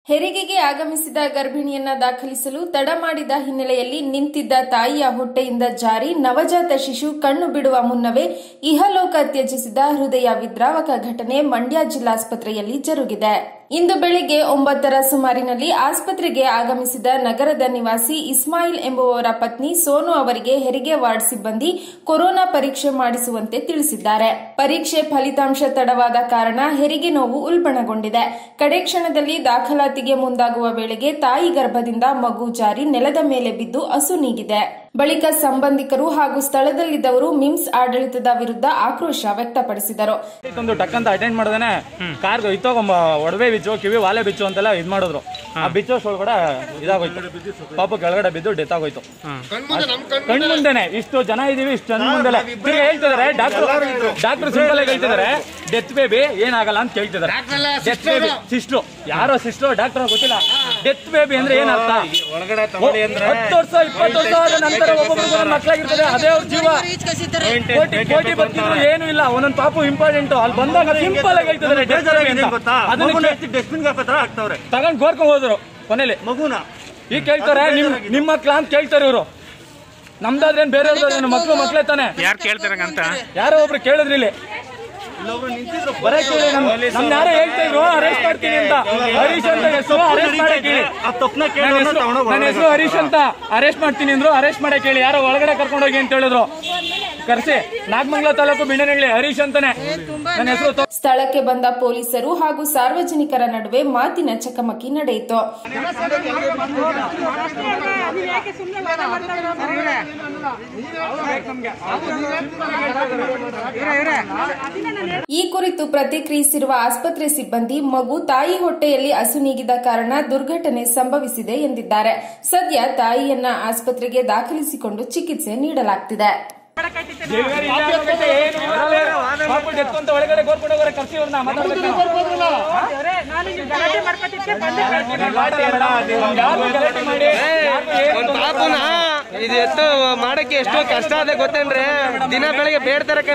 ಹೆರಿಗೆಗೆ ಆಗಮಿಸಿದ ಗರ್ಭಿಣಿಯನ್ನ ದಾಖಲಿಸಲು ತಡ ಮಾಡಿದ ಹಿನ್ನೆಲೆಯಲ್ಲಿ ನಿಂತಿದ್ದ ತಾಯಿಯ ಹೊಟ್ಟೆಯಿಂದ ಜಾರಿ ನವಜಾತ ಶಿಶು ಕಣ್ಣು ಬಿಡುವ ಮುನ್ನವೇ ಇಹಲೋಕ ತ್ಯಜಿಸಿದ ಹೃದಯ ವಿದ್ರಾವಕ ಘಟನೆ ಮಂಡ್ಯ ಜಿಲ್ಲಾಸ್ಪತ್ರೆಯಲ್ಲಿ ಜರುಗಿದೆ ಇಂದು ಬೆಳಿಗ್ಗೆ ಒಂಬತ್ತರ ಸುಮಾರಿನಲ್ಲಿ ಆಸ್ಪತ್ರೆಗೆ ಆಗಮಿಸಿದ ನಗರದ ನಿವಾಸಿ ಇಸ್ಮಾಯಿಲ್ ಎಂಬುವವರ ಪತ್ನಿ ಸೋನು ಅವರಿಗೆ ಹೆರಿಗೆ ವಾರ್ಡ್ ಸಿಬ್ಬಂದಿ ಕೊರೋನಾ ಪರೀಕ್ಷೆ ಮಾಡಿಸುವಂತೆ ತಿಳಿಸಿದ್ದಾರೆ ಪರೀಕ್ಷೆ ಫಲಿತಾಂಶ ತಡವಾದ ಕಾರಣ ಹೆರಿಗೆ ನೋವು ಉಲ್ಬಣಗೊಂಡಿದೆ ಕಡೆ ಕ್ಷಣದಲ್ಲಿ ದಾಖಲಾತಿಗೆ ಮುಂದಾಗುವ ವೇಳೆಗೆ ತಾಯಿ ಗರ್ಭದಿಂದ ಮಗು ಜಾರಿ ನೆಲದ ಮೇಲೆ ಬಿದ್ದು ಅಸು ನೀಗಿದೆ ಬಳಿಕ ಸಂಬಂಧಿಕರು ಹಾಗೂ ಸ್ಥಳದಲ್ಲಿದ್ದವರು ಮಿಮ್ಸ್ ಆಡಳಿತದ ವಿರುದ್ಧ ಆಕ್ರೋಶ ವ್ಯಕ್ತಪಡಿಸಿದರು ಒಂದು ಟಕ್ ಅಂತ ಅಟೆಂಡ್ ಮಾಡಿದಾನೆ ಕಾರ್ ಇತ್ತೋಗ ಒಡವೆ ಬಿಚ್ಚು ಕಿವಿ ವಾಲೆ ಬಿಚ್ಚು ಅಂತೆಲ್ಲ ಇದ್ ಮಾಡಿದ್ರು ಆ ಬಿಚ್ಚೋಸ್ ಒಳಗಡೆ ಇದಾಗೋಯ್ತು ಪಾಪ ಕೆಳಗಡೆ ಬಿದ್ದು ಡೆತ್ ಆಗೋಯ್ತು ಕಣ್ ಮುಂದೆನೆ ಇಷ್ಟು ಜನ ಇದೀವಿ ಇಷ್ಟು ಜನ ಮುಂದೆ ತಿರ್ಗಿ ಹೇಳ್ತಿದಾರೆ ಡಾಕ್ಟರ್ ಡಾಕ್ಟರ್ ಸಿಂಪಲ್ ಆಗಿ ಹೇಳ್ತಿದಾರೆ ಡೆತ್ ಬೇಬಿ ಏನಾಗಲ್ಲ ಅಂತ ಕೇಳ್ತಿದಾರೆ ಡೆತ್ ಬೇಬಿ ಸಿಸ್ಟ್ರು ಯಾರೋ ಸಿಸ್ಟ್ರು ಡಾಕ್ಟರ್ ಗೊತ್ತಿಲ್ಲ ಡೆತ್ ಬೇಬಿ ಅಂದ್ರೆ ಏನರ್ಥ ಹತ್ತು ವರ್ಷ ಇಪ್ಪತ್ತು ವರ್ಷ ಆದ ನಂತರ ಒಬ್ಬೊಬ್ಬರಿಗೆ ಮಕ್ಕಳಾಗಿರ್ತದೆ ಅದೇ ಅವ್ರ ಜೀವ ಕೋಟಿ ಕೋಟಿ ಬರ್ತಿದ್ರು ಏನು ಇಲ್ಲ ಒಂದೊಂದು ಪಾಪು ಇಂಪಾರ್ಟೆಂಟ್ ಅಲ್ಲಿ ಬಂದಾಗ ಸಿಂಪಲ್ ಆಗಿ ಹೇಳ್ತಿದಾರೆ death baby ಅಂತ. ಅದನ್ನ ಡಸ್ಟ್ಬಿನ್ ಹಾಕತ್ರ ಹಾಕ್ತವ್ರೆ ತಗೊಂಡ್ ಗೋರ್ಕೊಂಡ್ ಹೋದ್ರು ಕೊನೆಯಲ್ಲಿ ಮಗುನ ಈಗ ಕೇಳ್ತಾರೆ ನಿಮ್ ನಿಮ್ಮ ಮಕ್ಳ ಅಂತ ಕೇಳ್ತಾರೆ ಇವರು ನಮ್ದಾದ್ರೆ ಏನ್ ಬೇರೆ ಮಕ್ಳು ಮಕ್ಳೇ ತಾನೆ ಯಾರು ಕೇಳ್ತಾರಂತ ಯಾರೋ ಒಬ್ರು ಕೇಳಿದ್ರಿ ಇಲ್ಲಿ ಬರೇ ಕೇಳಿ ನಮ್ ನಮ್ ಯಾರೋ ಹೇಳ್ತಾ ಇದ್ರು ಅರೆಸ್ಟ್ ಮಾಡ್ತೀನಿ ಅಂತ ಹರೀಶ್ ಅಂತ ಹೆಸರು ಅರೆಸ್ಟ್ ಮಾಡಕ್ ಹೇಳಿ ಆ ತಪ್ಪನ ನನ್ನ ಕೇಳಿ ಹೆಸರು ನನ್ನ ಹೆಸರು ಹರೀಶ್ ಅಂತ ಅರೆಸ್ಟ್ ಮಾಡ್ತೀನಿ ಅಂದ್ರು ಅರೆಸ್ಟ್ ಮಾಡಕ್ ಹೇಳಿ ಯಾರೋ ಒಳಗಡೆ ಕರ್ಕೊಂಡು ಹೋಗಿ ಅಂತ ಹೇಳಿದ್ರು ಕರ್ಸಿ ನಾಗಮಂಗಲ ತಾಲೂಕು ಬಿಂಡನಹಳ್ಳಿ ಹರೀಶ್ ಅಂತಾನೆ ನನ್ನ ಹೆಸರು ಸ್ಥಳಕ್ಕೆ ಬಂದ ಪೊಲೀಸರು ಹಾಗೂ ಸಾರ್ವಜನಿಕರ ನಡುವೆ ಮಾತಿನ ಚಕಮಕಿ ನಡೆಯಿತು ಈ ಕುರಿತು ಪ್ರತಿಕ್ರಿಯಿಸಿರುವ ಆಸ್ಪತ್ರೆ ಸಿಬ್ಬಂದಿ ಮಗು ತಾಯಿ ಹೊಟ್ಟೆಯಲ್ಲಿ ಅಸು ನೀಗಿದ ಕಾರಣ ದುರ್ಘಟನೆ ಸಂಭವಿಸಿದೆ ಎಂದಿದ್ದಾರೆ ಸದ್ಯ ತಾಯಿಯನ್ನ ಆಸ್ಪತ್ರೆಗೆ ದಾಖಲಿಸಿಕೊಂಡು ಚಿಕಿತ್ಸೆ ನೀಡಲಾಗ್ತಿದೆ ಡೆಲಿವರಿ ಇಲ್ಲ ಅನ್ನೋದಕ್ಕೆ ಏನು ಇರಲ್ಲ. ಪಾಪ ಡೆತ್ ಅಂತ ಒಳಗಡೆ ಗೋರ್ಕೊಂಡು ಹೋಗೋರೆ ಕರ್ಸಿ ಅವ್ರನ್ನ ಮಾತಾಡ್ಬೇಕು ಗಲಾಟೆ ಬೇಡ, ಯಾರ್ಗೂ ಗಲಾಟೆ ಮಾಡಿ ಯಾರ್ಗೂ ಏನು ಒಂದ್ ಪಾಪುನ ಇದು ಎತ್ತು ಮಾಡಕ್ಕೆ ಎಷ್ಟೋ ಕಷ್ಟ ಅದೇ ಗೊತ್ತೇನ್ರಿ ದಿನ ಬೆಳಗ್ಗೆ ಬೇಡ್ತಾರೆ